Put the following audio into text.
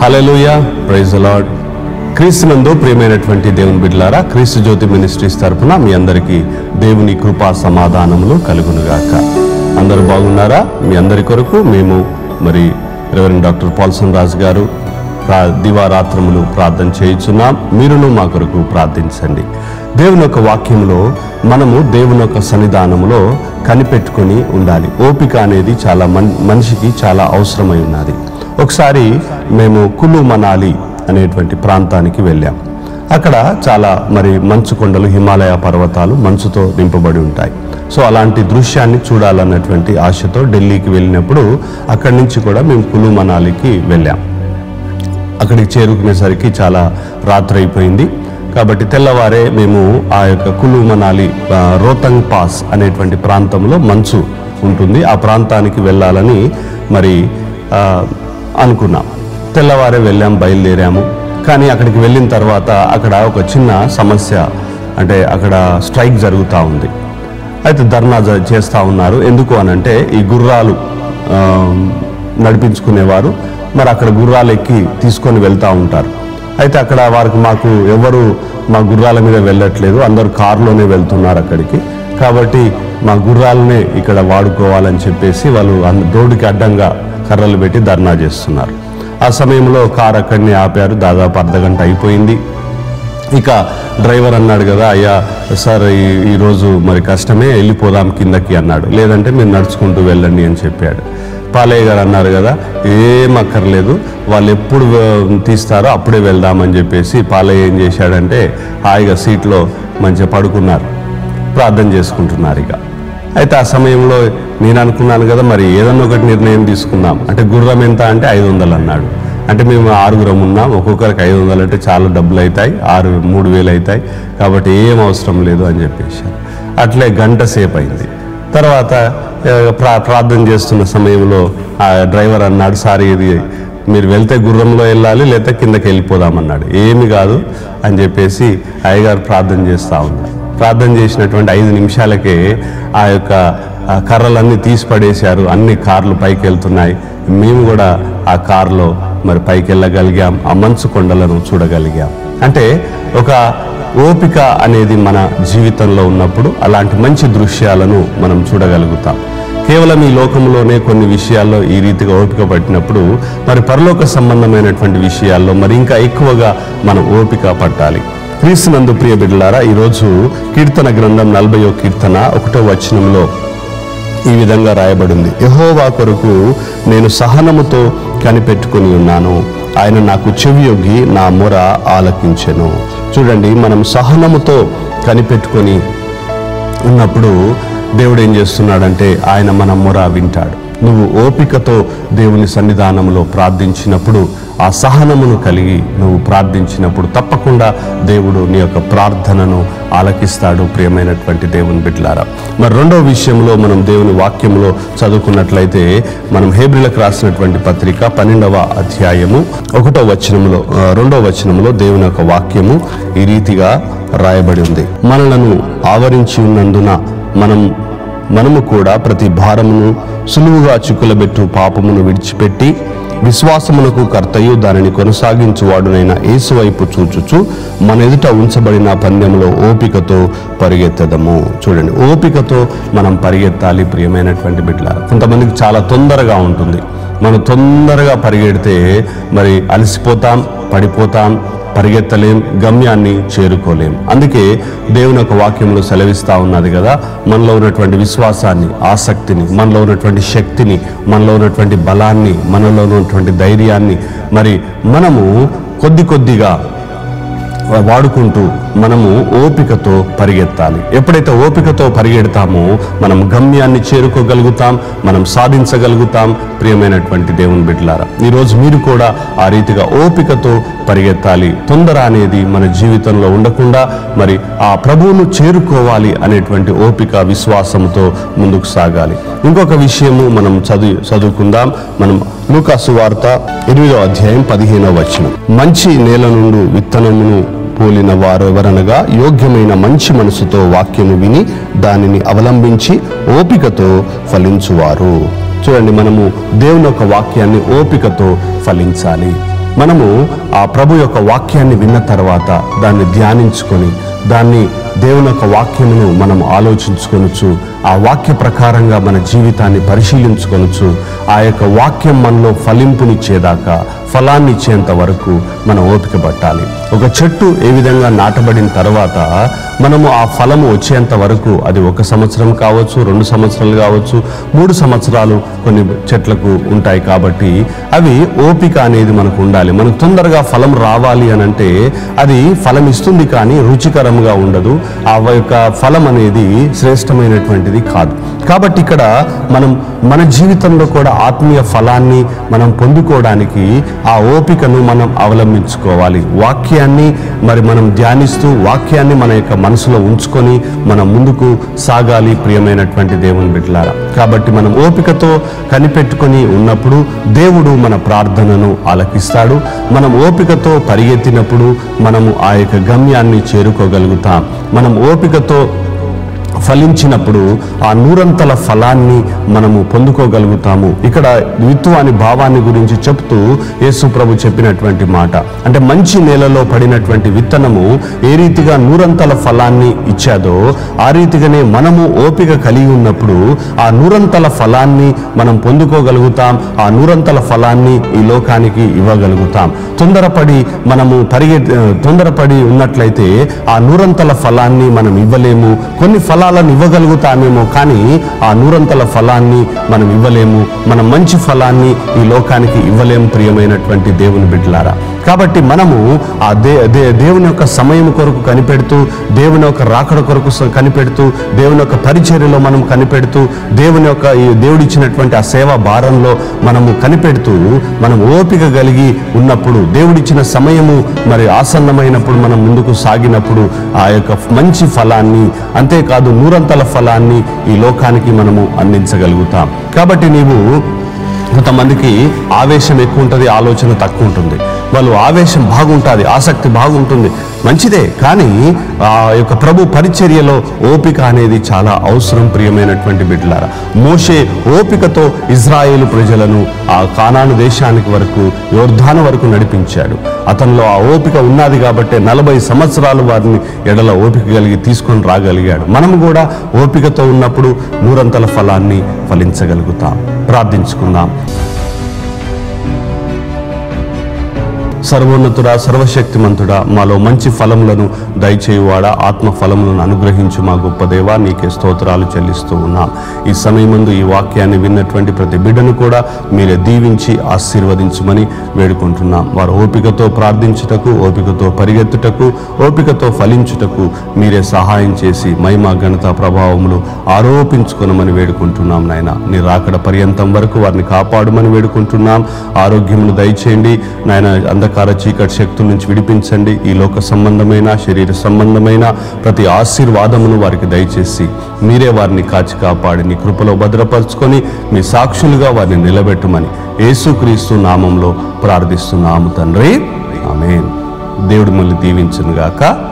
హల్లెలూయా praise lord క్రీస్తునందు ప్రియమైనటువంటి దేవుని బిడ్డలారా క్రీస్తు జ్యోతి మినిస్ట్రీస్ తరపున మీ అందరికీ దేవుని కృపా సమాధానములు కలుగునుగాక అందరూ బాగున్నారా మీ అందరి కొరకు మేము మరి రెవరెండ్ డాక్టర్ పాల్సన్ రాజు గారు ప్రా దివారాత్రములు ప్రార్థన చేయుచున్నాం మీరును మా కొరకు ప్రార్థించండి దేవుని యొక్క వాక్యంలో మనము దేవుని యొక్క సన్నిధానములో కనిపెట్టుకొని ఉండాలి ఓపిక అనేది చాలా మన్ మనిషికి చాలా అవసరమై ఉన్నది ఒకసారి మేము కులు మనాలి అనేటువంటి ప్రాంతానికి వెళ్ళాం అక్కడ చాలా మరి మంచు కొండలు హిమాలయ పర్వతాలు మంచుతో నింపబడి ఉంటాయి సో అలాంటి దృశ్యాన్ని చూడాలన్నటువంటి ఆశతో ఢిల్లీకి వెళ్ళినప్పుడు అక్కడి నుంచి కూడా మేము కులు మనాలికి వెళ్ళాం అక్కడికి చేరుకునేసరికి చాలా రాత్రి అయిపోయింది కాబట్టి తెల్లవారే మేము ఆ యొక్క కులు మనాలి ఆ, రోతంగ్ పాస్ అనేటువంటి ప్రాంతంలో మంచు ఉంటుంది ఆ ప్రాంతానికి వెళ్ళాలని మరి ఆ, అనుకున్నాం తెల్లవారే వెళ్ళాం బయలుదేరాము కానీ అక్కడికి వెళ్ళిన తర్వాత అక్కడ ఒక చిన్న సమస్య అంటే అక్కడ స్ట్రైక్ జరుగుతూ ఉంది అయితే ధర్నా జ- చేస్తూ ఉన్నారు ఎందుకు అనంటే ఈ గుర్రాలు ఆ, నడిపించుకునేవారు మరి అక్కడ గుర్రాలు ఎక్కి తీసుకొని వెళ్తూ ఉంటారు అయితే అక్కడ వారికి మాకు ఎవరు మా గుర్రాల మీద వెళ్ళట్లేదు అందరూ కారులోనే వెళ్తున్నారు అక్కడికి కాబట్టి మా గుర్రాలనే ఇక్కడ వాడుకోవాలని చెప్పేసి వాళ్ళు అన్- రోడ్డుకి అడ్డంగా కర్రలు పెట్టి ధర్నా చేస్తున్నారు ఆ సమయంలో కారు అక్కడిని ఆపారు దాదాపు అర్ధగంట అయిపోయింది ఇక డ్రైవర్ అన్నాడు కదా అయ్యా సార్ ఈ- ఈరోజు మరి కష్టమే వెళ్ళిపోదాం కిందకి అన్నాడు లేదంటే మీరు నడుచుకుంటూ వెళ్ళండి అని చెప్పాడు పాలయ్య గారు అన్నారు కదా ఏం అక్కర్లేదు వాళ్ళు ఎప్పుడు ఆ, తీస్తారో అప్పుడే వెళ్దామని చెప్పేసి పాలయ్య ఏం చేశాడంటే హాయిగా సీట్లో మంచిగా పడుకున్నారు ప్రార్థన చేసుకుంటున్నారు ఇక అయితే ఆ సమయంలో నేను అనుకున్నాను కదా మరి ఏదన్నా ఒకటి నిర్ణయం తీసుకుందాం అంటే గుర్రం ఎంత అంటే ఐదు వందలు అన్నాడు అంటే మేము ఆరుగురం ఉన్నాం ఒక్కొక్కరికి ఐదు వందలు అంటే చాలా డబ్బులు అవుతాయి ఆరు మూడు వేలు అవుతాయి కాబట్టి ఏం అవసరం లేదు అని చెప్పేసి అట్లే గంట సేపు అయింది తర్వాత ఆ, ప్రా ప్రార్థన చేస్తున్న సమయంలో ఆ డ్రైవర్ అన్నాడు సార్ ఇది మీరు వెళ్తే గుర్రంలో వెళ్ళాలి లేకపోతే కిందకి వెళ్ళిపోదామన్నాడు ఏమి కాదు అని చెప్పేసి అయ్యగారు ప్రార్థన చేస్తూ ఉన్నారు ప్రార్థన చేసినటువంటి ఐదు నిమిషాలకే ఆ యొక్క ఆ కర్రలన్నీ తీసి పడేశారు అన్ని కార్లు పైకి వెళ్తున్నాయి మేము కూడా ఆ కారులో మరి పైకి వెళ్ళగలిగాం ఆ మంచు కొండలను చూడగలిగాం అంటే ఒక ఓపిక అనేది మన జీవితంలో ఉన్నప్పుడు అలాంటి మంచి దృశ్యాలను మనం చూడగలుగుతాం కేవలం ఈ లోకంలోనే కొన్ని విషయాల్లో ఈ రీతిగా ఓపిక పట్టినప్పుడు మరి పరలోక సంబంధమైనటువంటి విషయాల్లో మరి ఇంకా ఎక్కువగా మనం ఓపిక పట్టాలి క్రీస్తునందు ప్రియ బిడ్డలారా ఈరోజు కీర్తన గ్రంథం నలభయో కీర్తన ఒకటో వచనంలో ఈ విధంగా రాయబడింది యహోవా కొరకు నేను సహనముతో కనిపెట్టుకుని ఉన్నాను ఆయన నాకు చెవియొగ్గి నా మొర ఆలకించెను చూడండి మనం సహనముతో కనిపెట్టుకొని ఉన్నప్పుడు దేవుడు ఏం చేస్తున్నాడంటే ఆయన మన మొర వింటాడు నువ్వు ఓపికతో దేవుని సన్నిధానంలో ప్రార్థించినప్పుడు ఆ సహనమును కలిగి నువ్వు ప్రార్థించినప్పుడు తప్పకుండా దేవుడు నీ యొక్క ప్రార్థనను ఆలకిస్తాడు ప్రియమైనటువంటి దేవుని బిడ్డలారా మరి రెండో విషయంలో మనం దేవుని వాక్యంలో చదువుకున్నట్లయితే మనం హేబ్రిలకు రాసినటువంటి పత్రిక పన్నెండవ అధ్యాయము ఒకటో వచనంలో ఆ, రెండో వచనంలో దేవుని యొక్క వాక్యము ఈ రీతిగా రాయబడి ఉంది మనలను ఆవరించి ఉన్నందున మనం మనము కూడా ప్రతి భారమును సులువుగా చిక్కులబెట్టు పాపమును విడిచిపెట్టి విశ్వాసమునకు కర్తయు దానిని కొనసాగించువాడునైన యేసు వైపు చూచుచు మన ఎదుట ఉంచబడిన పందెంలో ఓపికతో పరిగెత్తదము చూడండి ఓపికతో మనం పరిగెత్తాలి ప్రియమైనటువంటి బిడ్డలారా కొంతమందికి చాలా తొందరగా ఉంటుంది మనం తొందరగా పరిగెడితే మరి అలసిపోతాం పడిపోతాం పరిగెత్తలేం గమ్యాన్ని చేరుకోలేం అందుకే దేవుని యొక్క వాక్యంలో సెలవిస్తా ఉన్నది కదా మనలో ఉన్నటువంటి విశ్వాసాన్ని ఆసక్తిని మనలో ఉన్నటువంటి శక్తిని మనలో ఉన్నటువంటి బలాన్ని మనలో ఉన్నటువంటి ధైర్యాన్ని మరి మనము కొద్ది కొద్దిగా వాడుకుంటూ మనము ఓపికతో పరిగెత్తాలి ఎప్పుడైతే ఓపికతో పరిగెడతామో మనం గమ్యాన్ని చేరుకోగలుగుతాం మనం సాధించగలుగుతాం ప్రియమైనటువంటి దేవుని బిడ్డలారా ఈరోజు మీరు కూడా ఆ రీతిగా ఓపికతో పరిగెత్తాలి తొందర అనేది మన జీవితంలో ఉండకుండా మరి ఆ ప్రభువును చేరుకోవాలి అనేటువంటి ఓపిక విశ్వాసంతో ముందుకు సాగాలి ఇంకొక విషయము మనం చదువు చదువుకుందాం మనం లూకాసు వార్త ఎనిమిదో అధ్యాయం పదిహేనవ వచనం మంచి నేల నుండి విత్తనమును పోలిన వారు ఎవరనగా యోగ్యమైన మంచి మనసుతో వాక్యము విని దానిని అవలంబించి ఓపికతో ఫలించువారు చూడండి మనము దేవుని యొక్క వాక్యాన్ని ఓపికతో ఫలించాలి మనము ఆ ప్రభు యొక్క వాక్యాన్ని విన్న తర్వాత దాన్ని ధ్యానించుకొని దాన్ని దేవుని యొక్క వాక్యమును మనం ఆలోచించుకొనొచ్చు ఆ వాక్య ప్రకారంగా మన జీవితాన్ని పరిశీలించుకొనొచ్చు ఆ యొక్క వాక్యం మనలో ఫలింపునిచ్చేదాకా ఫలాన్ని ఇచ్చేంత వరకు మనం ఓపిక పట్టాలి ఒక చెట్టు ఏ విధంగా నాటబడిన తర్వాత మనము ఆ ఫలము వచ్చేంత వరకు అది ఒక సంవత్సరం కావచ్చు రెండు సంవత్సరాలు కావచ్చు మూడు సంవత్సరాలు కొన్ని చెట్లకు ఉంటాయి కాబట్టి అవి ఓపిక అనేది మనకు ఉండాలి మనకు తొందరగా ఫలం రావాలి అని అంటే అది ఫలం ఇస్తుంది కానీ రుచికరంగా ఉండదు ఆ యొక్క ఫలం అనేది శ్రేష్టమైనటువంటిది కాదు కాబట్టి ఇక్కడ మనం మన జీవితంలో కూడా ఆత్మీయ ఫలాన్ని మనం పొందుకోవడానికి ఆ ఓపికను మనం అవలంబించుకోవాలి వాక్యాన్ని మరి మనం ధ్యానిస్తూ వాక్యాన్ని మన యొక్క మనసులో ఉంచుకొని మనం ముందుకు సాగాలి ప్రియమైనటువంటి దేవుని బిడ్డలారా కాబట్టి మనం ఓపికతో కనిపెట్టుకొని ఉన్నప్పుడు దేవుడు మన ప్రార్థనను ఆలకిస్తాడు మనం ఓపికతో పరిగెత్తినప్పుడు మనము ఆ యొక్క గమ్యాన్ని చేరుకోగలుగుతాం మనం ఓపికతో ఫలించినప్పుడు ఆ నూరంతల ఫలాన్ని మనము పొందుకోగలుగుతాము ఇక్కడ విత్తు అని భావాన్ని గురించి చెప్తూ యేసు ప్రభు చెప్పినటువంటి మాట అంటే మంచి నేలలో పడినటువంటి విత్తనము ఏ రీతిగా నూరంతల ఫలాన్ని ఇచ్చాదో ఆ రీతిగానే మనము ఓపిక కలిగి ఉన్నప్పుడు ఆ నూరంతల ఫలాన్ని మనం పొందుకోగలుగుతాం ఆ నూరంతల ఫలాన్ని ఈ లోకానికి ఇవ్వగలుగుతాం తొందరపడి మనము పరిగె తొందరపడి ఉన్నట్లయితే ఆ నూరంతల ఫలాన్ని మనం ఇవ్వలేము కొన్ని ఫలాలను ఇవ్వగలుగుతామేమో కానీ ఆ నూరంతల ఫలాన్ని మనం ఇవ్వలేము మనం మంచి ఫలాన్ని ఈ లోకానికి ఇవ్వలేము ప్రియమైనటువంటి దేవుని బిడ్డలారా కాబట్టి మనము ఆ దే దే దేవుని యొక్క సమయం కొరకు కనిపెడుతూ దేవుని యొక్క రాకడ కొరకు స- కనిపెడుతూ దేవుని యొక్క పరిచర్యలో మనం కనిపెడుతూ దేవుని యొక్క ఈ దేవుడిచ్చినటువంటి ఆ సేవా భారంలో మనము కనిపెడుతూ మనం ఓపిక కలిగి ఉన్నప్పుడు దేవుడిచ్చిన సమయము మరి ఆసన్నమైనప్పుడు మనం ముందుకు సాగినప్పుడు ఆ యొక్క మంచి ఫలాన్ని అంతేకాదు నూరంతల ఫలాన్ని ఈ లోకానికి మనము అందించగలుగుతాం కాబట్టి నీవు కొంతమందికి ఆవేశం ఎక్కువ ఉంటుంది ఆలోచన తక్కువ ఉంటుంది వాళ్ళు ఆవేశం బాగుంటుంది ఆసక్తి బాగుంటుంది మంచిదే కానీ ఆ యొక్క ప్రభు పరిచర్యలో ఓపిక అనేది చాలా అవసరం ప్రియమైనటువంటి బిడ్డలారా మోషే ఓపికతో ఇజ్రాయేలు ప్రజలను ఆ కానాను దేశానికి వరకు యోర్ధాను వరకు నడిపించాడు అతనిలో ఆ ఓపిక ఉన్నది కాబట్టి నలభై సంవత్సరాలు వారిని ఎడల ఓపిక కలిగి తీసుకొని రాగలిగాడు మనం కూడా ఓపికతో ఉన్నప్పుడు నూరంతల ఫలాన్ని ఫలించగలుగుతాం ప్రార్థించుకుందాం సర్వోన్నతుడా సర్వశక్తిమంతుడా మాలో మంచి ఫలములను దయచేయువాడా ఆత్మ ఫలములను అనుగ్రహించు మా గొప్ప దేవా నీకే స్తోత్రాలు చెల్లిస్తూ ఉన్నాం ఈ సమయమందు ఈ వాక్యాన్ని విన్నటువంటి ప్రతి బిడ్డను కూడా మీరే దీవించి ఆశీర్వదించమని వేడుకుంటున్నాం వారు ఓపికతో ప్రార్థించుటకు ఓపికతో పరిగెత్తుటకు ఓపికతో ఫలించుటకు మీరే సహాయం చేసి మహిమ ఘనత ప్రభావములు ఆరోపించుకొనమని వేడుకుంటున్నాం నాయన నీ రాకడ పర్యంతం వరకు వారిని కాపాడమని వేడుకుంటున్నాం ఆరోగ్యమును దయచేయండి నాయన అంధకార చీకటి శక్తుల నుంచి విడిపించండి ఈ లోక సంబంధమైన శరీర సంబంధమైన ప్రతి ఆశీర్వాదమును వారికి దయచేసి మీరే వారిని కాచి కాపాడి నీ కృపలో భద్రపరుచుకొని మీ సాక్షులుగా వారిని నిలబెట్టమని యేసుక్రీస్తు నామంలో ప్రార్థిస్తున్నాము తండ్రి ఆమేన్ దేవుడు మళ్ళీ దీవించును గాక